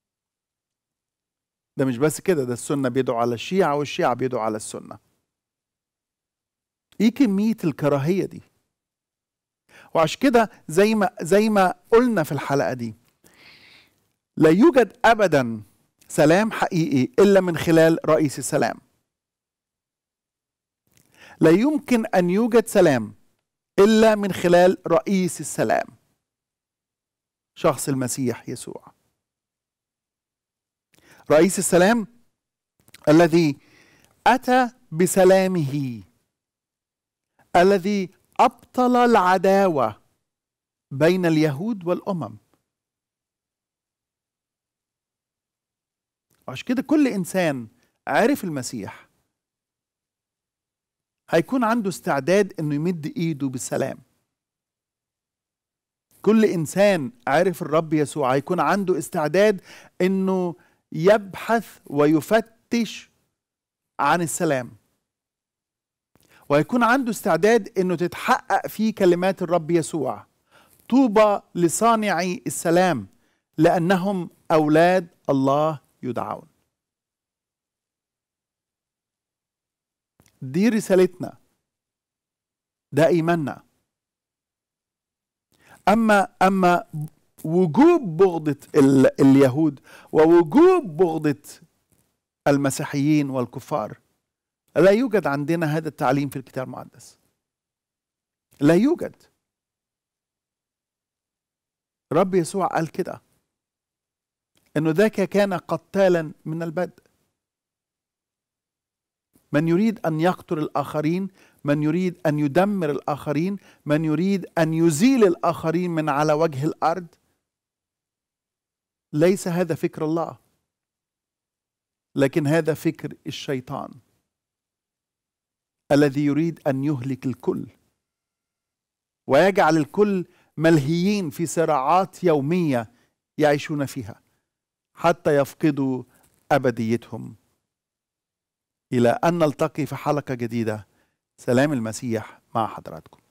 ده مش بس كده ده السنه بيدعو على الشيعه والشيعه بيدعو على السنه ايه كميه الكراهيه دي وعشان كده زي ما زي ما قلنا في الحلقه دي لا يوجد ابدا سلام حقيقي الا من خلال رئيس السلام لا يمكن ان يوجد سلام الا من خلال رئيس السلام شخص المسيح يسوع رئيس السلام الذي اتى بسلامه الذي ابطل العداوه بين اليهود والامم عشان كده كل انسان عرف المسيح هيكون عنده استعداد انه يمد ايده بالسلام كل انسان عرف الرب يسوع هيكون عنده استعداد انه يبحث ويفتش عن السلام ويكون عنده استعداد انه تتحقق فيه كلمات الرب يسوع طوبى لصانعي السلام لانهم اولاد الله يدعون دي رسالتنا ده ايماننا اما اما وجوب بغضة ال- اليهود ووجوب بغضة المسيحيين والكفار لا يوجد عندنا هذا التعليم في الكتاب المقدس لا يوجد رب يسوع قال كده انه ذاك كان قتالا من البدء من يريد ان يقتل الاخرين من يريد ان يدمر الاخرين من يريد ان يزيل الاخرين من على وجه الارض ليس هذا فكر الله لكن هذا فكر الشيطان الذي يريد ان يهلك الكل ويجعل الكل ملهيين في صراعات يوميه يعيشون فيها حتى يفقدوا ابديتهم الى ان نلتقي في حلقه جديده سلام المسيح مع حضراتكم